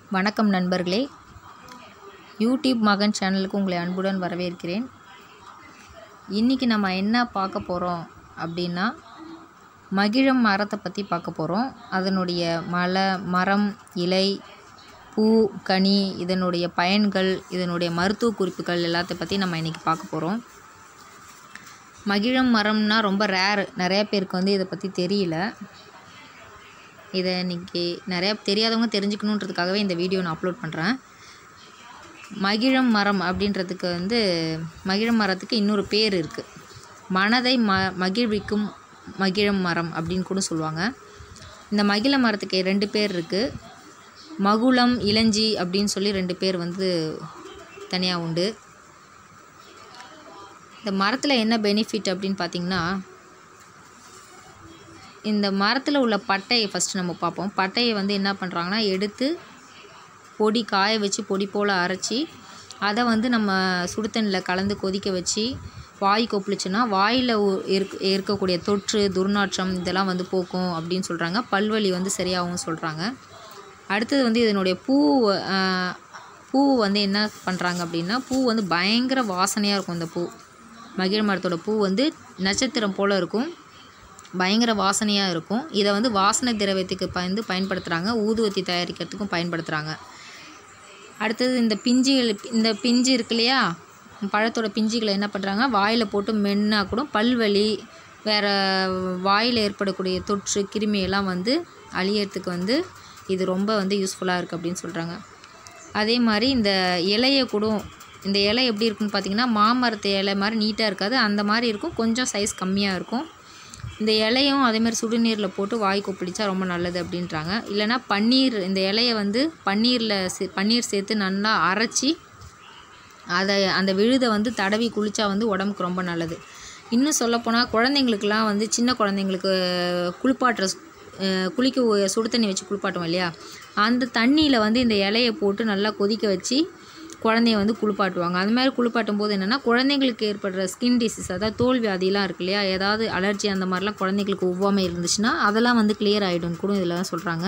வணக்கம் நண்பர்களே யூடியூப் மகன் சேனலுக்கு உங்களை அன்புடன் வரவேற்கிறேன் இன்றைக்கி நம்ம என்ன பார்க்க போகிறோம் அப்படின்னா மகிழம் மரத்தை பற்றி பார்க்க போகிறோம் அதனுடைய மலை மரம் இலை பூ கனி இதனுடைய பயன்கள் இதனுடைய மருத்துவ குறிப்புகள் எல்லாத்த பற்றி நம்ம இன்றைக்கி பார்க்க போகிறோம் மகிழம் மரம்னா ரொம்ப ரேர் நிறைய பேருக்கு வந்து இதை பற்றி தெரியல இதை இன்றைக்கி நிறையா தெரியாதவங்க தெரிஞ்சுக்கணுன்றதுக்காகவே இந்த வீடியோ நான் அப்லோட் பண்ணுறேன் மகிழம் மரம் அப்படின்றதுக்கு வந்து மகிழம் மரத்துக்கு இன்னொரு பேர் இருக்குது மனதை ம மகிழ்விக்கும் மகிழம் மரம் அப்படின்னு கூட சொல்லுவாங்க இந்த மகிழ மரத்துக்கு ரெண்டு பேர் இருக்குது மகுளம் இளஞ்சி அப்படின்னு சொல்லி ரெண்டு பேர் வந்து தனியாக உண்டு இந்த மரத்தில் என்ன பெனிஃபிட் அப்படின்னு பார்த்திங்கன்னா இந்த மரத்தில் உள்ள பட்டையை ஃபஸ்ட்டு நம்ம பார்ப்போம் பட்டையை வந்து என்ன பண்ணுறாங்கன்னா எடுத்து பொடி காய வச்சு பொடி போல் அரைச்சி அதை வந்து நம்ம சுடுதண்ணியில் கலந்து கொதிக்க வச்சு வாய் கொப்பளிச்சுன்னா வாயில் இருக்க இருக்கக்கூடிய தொற்று துர்நாற்றம் இதெல்லாம் வந்து போக்கும் அப்படின்னு சொல்கிறாங்க பல்வலி வந்து சரியாகவும் சொல்கிறாங்க அடுத்தது வந்து இதனுடைய பூ பூ வந்து என்ன பண்ணுறாங்க அப்படின்னா பூ வந்து பயங்கர வாசனையாக இருக்கும் இந்த பூ மகிழ் மரத்தோட பூ வந்து நட்சத்திரம் போல் இருக்கும் பயங்கர வாசனையாக இருக்கும் இதை வந்து வாசனை திரவியத்துக்கு பயந்து பயன்படுத்துகிறாங்க ஊதுவத்தி தயாரிக்கிறதுக்கும் பயன்படுத்துகிறாங்க அடுத்தது இந்த பிஞ்சுகள் இந்த பிஞ்சு இருக்கு இல்லையா பழத்தோட பிஞ்சுகளை என்ன பண்ணுறாங்க வாயில் போட்டு மென்னா கூட பல்வலி வேறு வாயில் ஏற்படக்கூடிய தொற்று கிருமியெல்லாம் வந்து அழியறதுக்கு வந்து இது ரொம்ப வந்து யூஸ்ஃபுல்லாக இருக்குது அப்படின்னு சொல்கிறாங்க அதே மாதிரி இந்த இலையை கூட இந்த இலை எப்படி இருக்குன்னு பார்த்தீங்கன்னா மாமரத்து இலை மாதிரி நீட்டாக இருக்காது அந்த மாதிரி இருக்கும் கொஞ்சம் சைஸ் கம்மியாக இருக்கும் இந்த இலையும் அதேமாதிரி சுடுநீரில் போட்டு வாய் கொப்பளிச்சா ரொம்ப நல்லது அப்படின்றாங்க இல்லைனா பன்னீர் இந்த இலையை வந்து பன்னீரில் சே பன்னீர் சேர்த்து நல்லா அரைச்சி அதை அந்த விழுதை வந்து தடவி குளித்தா வந்து உடம்புக்கு ரொம்ப நல்லது இன்னும் சொல்லப்போனால் குழந்தைங்களுக்கெலாம் வந்து சின்ன குழந்தைங்களுக்கு குளிப்பாட்டுற குளிக்க சுடு தண்ணி வச்சு குளிப்பாட்டுவோம் இல்லையா அந்த தண்ணியில் வந்து இந்த இலையை போட்டு நல்லா கொதிக்க வச்சு குழந்தைய வந்து குளிப்பாட்டுவாங்க அது மாதிரி குளிப்பாட்டும் போது என்னென்னா குழந்தைங்களுக்கு ஏற்படுற ஸ்கின் டிசீஸ் அதாவது தோல் வியாதிலாம் இருக்கு இல்லையா ஏதாவது அலர்ஜி அந்த மாதிரிலாம் குழந்தைங்களுக்கு ஒவ்வாமல் இருந்துச்சுன்னா அதெல்லாம் வந்து கிளியர் ஆகிடும் கூட இதில் தான் சொல்கிறாங்க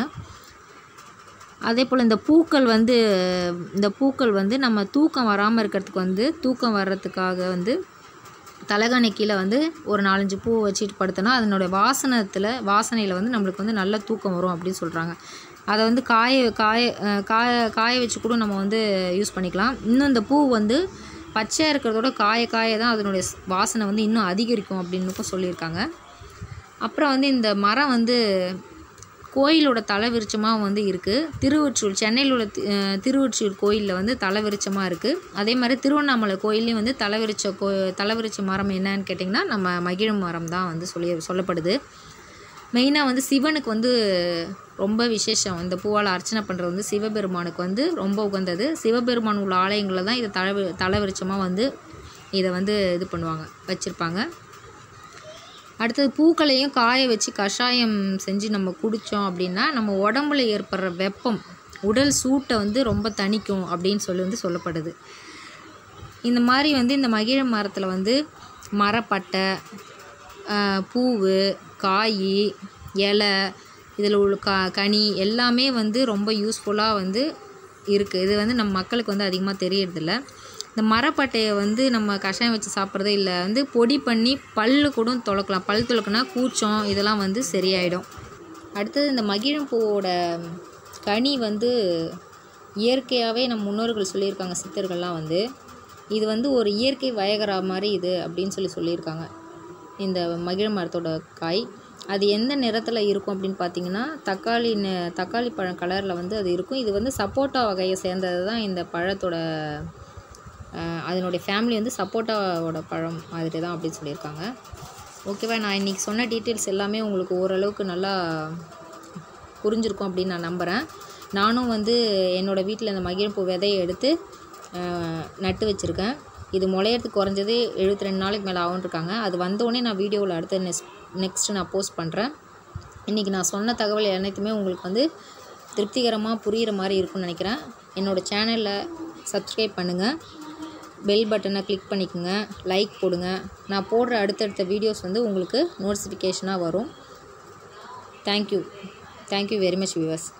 அதே போல் இந்த பூக்கள் வந்து இந்த பூக்கள் வந்து நம்ம தூக்கம் வராமல் இருக்கிறதுக்கு வந்து தூக்கம் வர்றதுக்காக வந்து தலகாணி கீழே வந்து ஒரு நாலஞ்சு பூ வச்சுட்டு படுத்தோன்னா அதனுடைய வாசனத்தில் வாசனையில் வந்து நம்மளுக்கு வந்து நல்ல தூக்கம் வரும் அப்படின்னு சொல்கிறாங்க அதை வந்து காய காய காய காய வச்சு கூட நம்ம வந்து யூஸ் பண்ணிக்கலாம் இன்னும் இந்த பூ வந்து பச்சையாக இருக்கிறதோட காய காய தான் அதனுடைய வாசனை வந்து இன்னும் அதிகரிக்கும் அப்படின்னு சொல்லியிருக்காங்க அப்புறம் வந்து இந்த மரம் வந்து கோயிலோட தலைவிருச்சமாக வந்து இருக்குது திருவொற்றியூர் சென்னையில் உள்ள திருவொற்றியூர் கோயிலில் வந்து தலைவிருச்சமாக இருக்குது அதே மாதிரி திருவண்ணாமலை கோயிலையும் வந்து தலைவிரிச்ச கோ தலைவிரிச்ச மரம் என்னன்னு கேட்டிங்கன்னா நம்ம மகிழும் மரம் தான் வந்து சொல்லி சொல்லப்படுது மெயினாக வந்து சிவனுக்கு வந்து ரொம்ப விசேஷம் இந்த பூவால் அர்ச்சனை பண்ணுறது வந்து சிவபெருமானுக்கு வந்து ரொம்ப உகந்தது சிவபெருமான் உள்ள ஆலயங்களில் தான் இதை தலை தலைவிருச்சமாக வந்து இதை வந்து இது பண்ணுவாங்க வச்சுருப்பாங்க அடுத்தது பூக்களையும் காய வச்சு கஷாயம் செஞ்சு நம்ம குடித்தோம் அப்படின்னா நம்ம உடம்புல ஏற்படுற வெப்பம் உடல் சூட்டை வந்து ரொம்ப தணிக்கும் அப்படின்னு சொல்லி வந்து சொல்லப்படுது இந்த மாதிரி வந்து இந்த மகிழ மரத்தில் வந்து மரப்பட்டை பூவு காய் இலை இதில் உள்ள கா கனி எல்லாமே வந்து ரொம்ப யூஸ்ஃபுல்லாக வந்து இருக்குது இது வந்து நம்ம மக்களுக்கு வந்து அதிகமாக தெரியறதில்ல இந்த மரப்பட்டையை வந்து நம்ம கஷாயம் வச்சு சாப்பிட்றதே இல்லை வந்து பொடி பண்ணி பல் கூட துளக்கலாம் பல் துளக்குனா கூச்சம் இதெல்லாம் வந்து சரியாயிடும் அடுத்தது இந்த மகிழம் பூவோட கனி வந்து இயற்கையாகவே நம்ம முன்னோர்கள் சொல்லியிருக்காங்க சித்தர்கள்லாம் வந்து இது வந்து ஒரு இயற்கை வயகரா மாதிரி இது அப்படின்னு சொல்லி சொல்லியிருக்காங்க இந்த மகிழ மரத்தோட காய் அது எந்த நிறத்தில் இருக்கும் அப்படின்னு பார்த்தீங்கன்னா தக்காளி தக்காளி பழம் கலரில் வந்து அது இருக்கும் இது வந்து சப்போட்டா வகையை சேர்ந்தது தான் இந்த பழத்தோட அதனுடைய ஃபேமிலி வந்து சப்போட்டாவோட பழம் மாதிரி தான் அப்படின்னு சொல்லியிருக்காங்க ஓகேவா நான் இன்றைக்கி சொன்ன டீட்டெயில்ஸ் எல்லாமே உங்களுக்கு ஓரளவுக்கு நல்லா புரிஞ்சிருக்கும் அப்படின்னு நான் நம்புகிறேன் நானும் வந்து என்னோடய வீட்டில் இந்த மகிழ்பூ விதையை எடுத்து நட்டு வச்சுருக்கேன் இது முளையறதுக்கு குறைஞ்சது எழுபத்தி ரெண்டு நாளைக்கு மேலே ஆகுன்ருக்காங்க அது வந்தோடனே நான் வீடியோவில் அடுத்து நெக்ஸ்ட் நெக்ஸ்ட்டு நான் போஸ்ட் பண்ணுறேன் இன்றைக்கி நான் சொன்ன தகவல் அனைத்துமே உங்களுக்கு வந்து திருப்திகரமாக புரிகிற மாதிரி இருக்கும்னு நினைக்கிறேன் என்னோடய சேனலில் சப்ஸ்கிரைப் பண்ணுங்கள் பெல் பட்டனை கிளிக் பண்ணிக்கோங்க லைக் போடுங்க நான் போடுற அடுத்தடுத்த வீடியோஸ் வந்து உங்களுக்கு நோட்டிஃபிகேஷனாக வரும் thank you thank you very much viewers